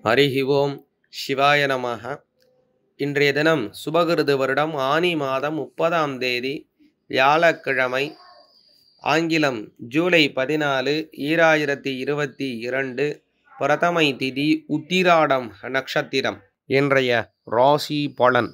ஹரிஹி ஓம் சிவாய நமக இன்றைய தினம் சுபகிருது வருடம் ஆனி மாதம் முப்பதாம் தேதி வியாழக்கிழமை ஆங்கிலம் ஜூலை பதினாலு ஈராயிரத்தி இருபத்தி இரண்டு பிரதமை திதி உத்திராடம் நட்சத்திரம் இன்றைய ராசி பலன்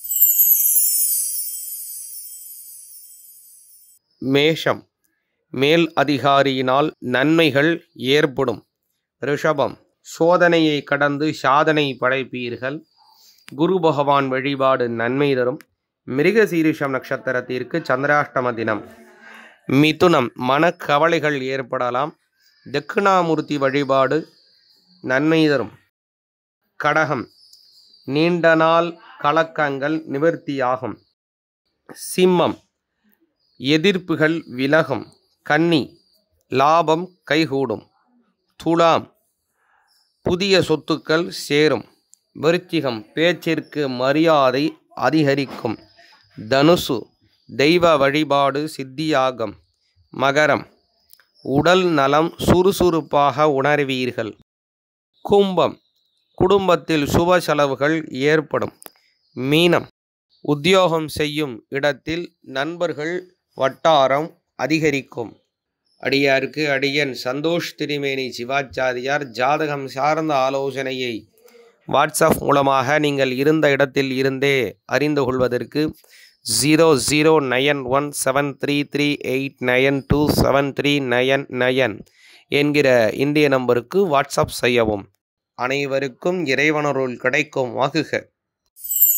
மேஷம் மேல் அதிகாரியினால் நன்மைகள் ஏற்படும் ரிஷபம் சோதனையை கடந்து சாதனை படைப்பீர்கள் குரு பகவான் வழிபாடு நன்மை தரும் மிருகசீரிஷம் நட்சத்திரத்திற்கு சந்திராஷ்டம தினம் மிதுனம் மனக்கவலைகள் ஏற்படலாம் தட்சிணாமூர்த்தி வழிபாடு நன்மை தரும் கடகம் நீண்ட நாள் கலக்கங்கள் நிவர்த்தியாகும் சிம்மம் எதிர்ப்புகள் விலகும் கன்னி லாபம் கைகூடும் துலாம் புதிய சொத்துக்கள் சேரும் விருச்சிகம் பேச்சிற்கு மரியாதை அதிகரிக்கும் தனுசு தெய்வ வழிபாடு சித்தியாகும் மகரம் உடல் நலம் சுறுசுறுப்பாக உணர்வீர்கள் கும்பம் குடும்பத்தில் சுப செலவுகள் ஏற்படும் மீனம் உத்தியோகம் செய்யும் இடத்தில் நண்பர்கள் வட்டாரம் அதிகரிக்கும் அடியாருக்கு அடியன் சந்தோஷ் திருமேனி சிவாச்சாரியார் ஜாதகம் சார்ந்த ஆலோசனையை வாட்ஸ்அப் மூலமாக நீங்கள் இருந்த இடத்தில் இருந்தே அறிந்து கொள்வதற்கு zero zero nine one seven three three eight nine two seven three nine nine என்கிற இந்திய நம்பருக்கு வாட்ஸ்அப் செய்யவும் அனைவருக்கும் இறைவனருள் கிடைக்கும் வாகுக